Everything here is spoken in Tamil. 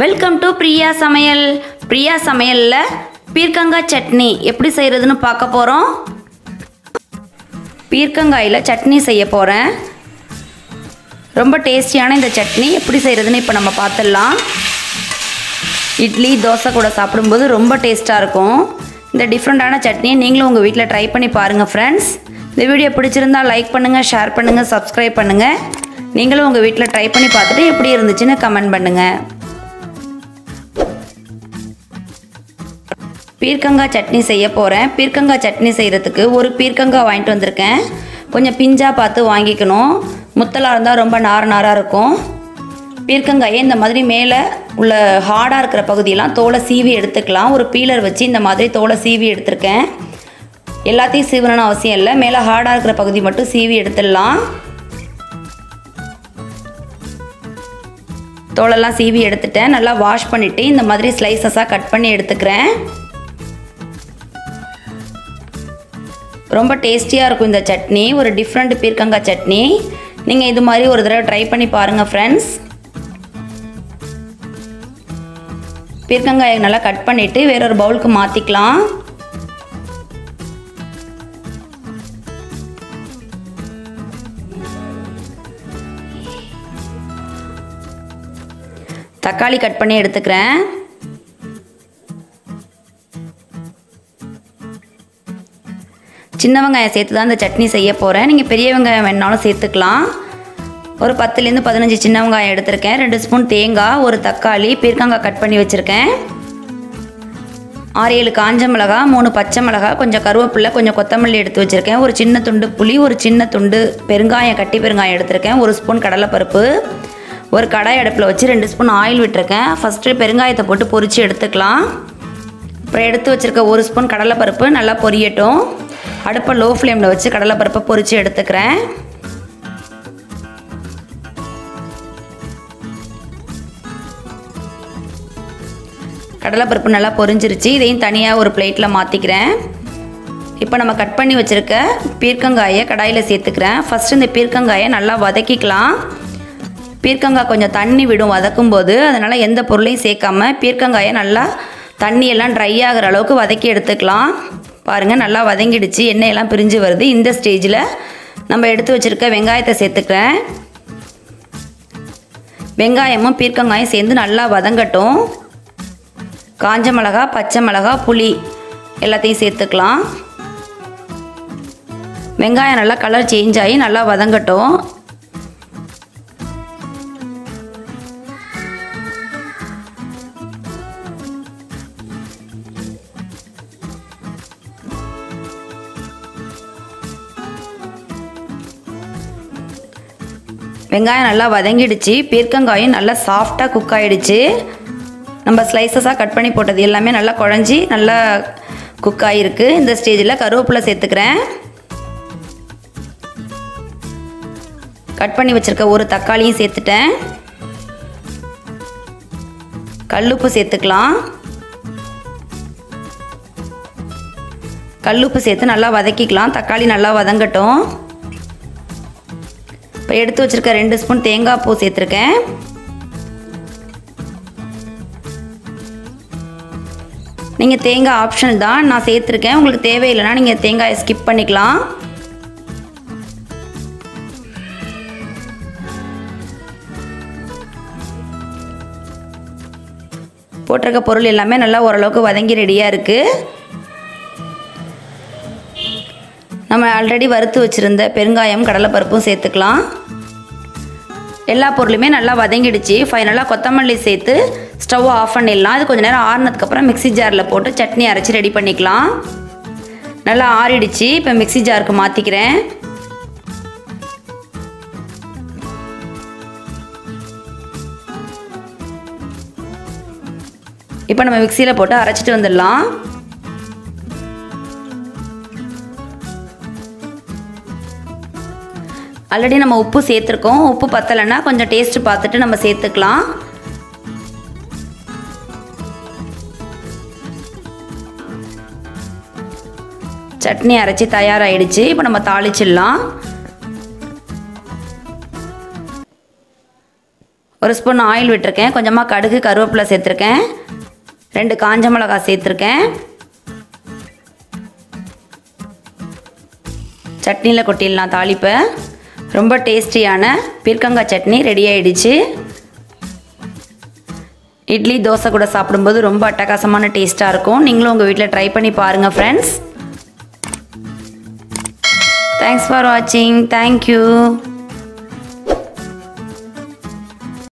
வெல்கம் டு பிரியா சமையல் பிரியா சமையலில் பீர்க்கங்காய் சட்னி எப்படி செய்கிறதுன்னு பார்க்க போகிறோம் பீர்க்கங்காயில் சட்னி செய்ய போகிறேன் ரொம்ப டேஸ்டியான இந்த சட்னி எப்படி செய்கிறதுன்னு இப்போ நம்ம பார்த்துடலாம் இட்லி தோசை கூட சாப்பிடும்போது ரொம்ப டேஸ்ட்டாக இருக்கும் இந்த டிஃப்ரெண்ட்டான சட்னியை நீங்களும் உங்கள் வீட்டில் ட்ரை பண்ணி பாருங்கள் ஃப்ரெண்ட்ஸ் இந்த வீடியோ பிடிச்சிருந்தா லைக் பண்ணுங்கள் ஷேர் பண்ணுங்கள் சப்ஸ்கிரைப் பண்ணுங்கள் நீங்களும் உங்கள் வீட்டில் ட்ரை பண்ணி பார்த்துட்டு எப்படி இருந்துச்சுன்னு கமெண்ட் பண்ணுங்கள் பீர்க்கங்காய் சட்னி செய்ய போகிறேன் பீர்க்கங்காய் சட்னி செய்கிறதுக்கு ஒரு பீர்க்கங்காய் வாங்கிட்டு வந்திருக்கேன் கொஞ்சம் பிஞ்சாக பார்த்து வாங்கிக்கணும் முத்தலாக இருந்தால் ரொம்ப நார் நாராக இருக்கும் பீர்க்கங்காயை இந்த மாதிரி மேலே உள்ள ஹார்டாக இருக்கிற பகுதியெல்லாம் தோலை சீவி எடுத்துக்கலாம் ஒரு பீலர் வச்சு இந்த மாதிரி தோலை சீவி எடுத்திருக்கேன் எல்லாத்தையும் சீவணும்னு அவசியம் இல்லை மேலே ஹார்டாக இருக்கிற பகுதி மட்டும் சீவி எடுத்துடலாம் தோலெல்லாம் சீவி எடுத்துட்டேன் நல்லா வாஷ் பண்ணிவிட்டு இந்த மாதிரி ஸ்லைசஸாக கட் பண்ணி எடுத்துக்கிறேன் ரொம்ப டேஸ்டியாக இருக்கும் இந்த சட்னி ஒரு டிஃப்ரெண்ட் பீர்க்கங்காய் சட்னி நீங்கள் இது மாதிரி ஒரு தடவை ட்ரை பண்ணி பாருங்கள் ஃப்ரெண்ட்ஸ் பீர்க்கங்காயை நல்லா கட் பண்ணிவிட்டு வேறொரு பவுலுக்கு மாற்றிக்கலாம் தக்காளி கட் பண்ணி எடுத்துக்கிறேன் சின்ன வெங்காயம் சேர்த்து தான் இந்த சட்னி செய்ய போகிறேன் நீங்கள் பெரிய வெங்காயம் வேணாலும் சேர்த்துக்கலாம் ஒரு பத்துலேருந்து பதினஞ்சு சின்ன வெங்காயம் எடுத்திருக்கேன் ரெண்டு ஸ்பூன் தேங்காய் ஒரு தக்காளி பீர்க்கங்காய் கட் பண்ணி வச்சுருக்கேன் ஆறு ஏழு காஞ்ச மிளகா மூணு பச்சை மிளகா கொஞ்சம் கருவேப்பிலை கொஞ்சம் கொத்தமல்லி எடுத்து வச்சுருக்கேன் ஒரு சின்ன துண்டு புளி ஒரு சின்ன துண்டு பெருங்காயம் கட்டி பெருங்காயம் எடுத்திருக்கேன் ஒரு ஸ்பூன் கடலைப்பருப்பு ஒரு கடாய் அடுப்பில் வச்சு ரெண்டு ஸ்பூன் ஆயில் விட்டுருக்கேன் ஃபஸ்ட்டு பெருங்காயத்தை போட்டு பொரித்து எடுத்துக்கலாம் அப்புறம் எடுத்து வச்சுருக்க ஒரு ஸ்பூன் கடலைப்பருப்பு நல்லா பொரியட்டும் அடுப்பை லோ ஃப்ளேமில் வச்சு கடலைப்பருப்பை பொரித்து எடுத்துக்கிறேன் கடலைப்பருப்பு நல்லா பொரிஞ்சிருச்சு இதையும் தனியாக ஒரு பிளேட்டில் மாற்றிக்கிறேன் இப்போ நம்ம கட் பண்ணி வச்சுருக்க பீர்க்கங்காயை கடாயில் சேர்த்துக்கிறேன் ஃபஸ்ட்டு இந்த பீர்க்கங்காயை நல்லா வதக்கிக்கலாம் பீர்க்கங்காய் கொஞ்சம் தண்ணி விடும் வதக்கும் போது அதனால் எந்த பொருளையும் சேர்க்காம பீர்க்கங்காயை நல்லா தண்ணியெல்லாம் ட்ரை ஆகிற அளவுக்கு வதக்கி எடுத்துக்கலாம் பாருங்கள் நல்லா வதங்கிடுச்சு எண்ணெயெல்லாம் பிரிஞ்சு வருது இந்த ஸ்டேஜில் நம்ம எடுத்து வச்சுருக்க வெங்காயத்தை சேர்த்துக்கிறேன் வெங்காயமும் பீர்க்கங்காயும் சேர்ந்து நல்லா வதங்கட்டும் காஞ்ச மிளகா பச்சை மிளகா புளி எல்லாத்தையும் சேர்த்துக்கலாம் வெங்காயம் நல்லா கலர் சேஞ்ச் ஆகி நல்லா வதங்கட்டும் வெங்காயம் நல்லா வதங்கிடுச்சு பீர்க்கங்காயும் நல்லா சாஃப்டாக குக் ஆகிடுச்சு நம்ம ஸ்லைசஸாக கட் பண்ணி போட்டது எல்லாமே நல்லா குழஞ்சி நல்லா குக் ஆகிருக்கு இந்த ஸ்டேஜில் கருவேப்பிலை சேர்த்துக்கிறேன் கட் பண்ணி வச்சுருக்க ஒரு தக்காளியும் சேர்த்துட்டேன் கல்லுப்பு சேர்த்துக்கலாம் கல்லுப்பு சேர்த்து நல்லா வதக்கிக்கலாம் தக்காளி நல்லா வதங்கட்டும் இப்போ எடுத்து வச்சுருக்க ரெண்டு ஸ்பூன் தேங்காய் பூ சேர்த்துருக்கேன் நீங்கள் தேங்காய் ஆப்ஷனல் தான் நான் சேர்த்துருக்கேன் உங்களுக்கு தேவையில்லைன்னா நீங்கள் தேங்காயை ஸ்கிப் பண்ணிக்கலாம் போட்டிருக்க பொருள் எல்லாமே நல்லா ஓரளவுக்கு வதங்கி ரெடியாக இருக்குது நம்ம ஆல்ரெடி வறுத்து வச்சுருந்த பெருங்காயம் கடலைப்பருப்பும் சேர்த்துக்கலாம் எல்லா பொருளுமே நல்லா வதங்கிடுச்சு ஃபைனலாக கொத்தமல்லி சேர்த்து ஸ்டவ் ஆஃப் பண்ணிடலாம் அது கொஞ்சம் நேரம் ஆறுனதுக்கப்புறம் மிக்ஸி ஜாரில் போட்டு சட்னி அரைச்சி ரெடி பண்ணிக்கலாம் நல்லா ஆறிடுச்சு இப்போ மிக்ஸி ஜாருக்கு மாற்றிக்கிறேன் இப்போ நம்ம மிக்சியில் போட்டு அரைச்சிட்டு வந்துடலாம் ஆல்ரெடி நம்ம உப்பு சேர்த்துருக்கோம் உப்பு பத்தலைன்னா கொஞ்சம் டேஸ்ட்டு பார்த்துட்டு நம்ம சேர்த்துக்கலாம் சட்னி அரைச்சி தயாராகிடுச்சு இப்போ நம்ம தாளிச்சிடலாம் ஒரு ஸ்பூன் ஆயில் விட்டுருக்கேன் கொஞ்சமாக கடுகு கருவேப்பிலை சேர்த்துருக்கேன் ரெண்டு காஞ்ச மிளகாய் சேர்த்துருக்கேன் சட்னியில் கொட்டிடலாம் தாளிப்பை ரொம்ப டேஸ்டியான பீர்க்கங்காய் சட்னி ரெடி ஆயிடுச்சு இட்லி தோசை கூட சாப்பிடும்போது ரொம்ப அட்டகாசமான டேஸ்ட்டாக இருக்கும் நீங்களும் உங்கள் வீட்டில் ட்ரை பண்ணி பாருங்கள் ஃப்ரெண்ட்ஸ் தேங்க்ஸ் ஃபார் வாட்சிங் தேங்க்யூ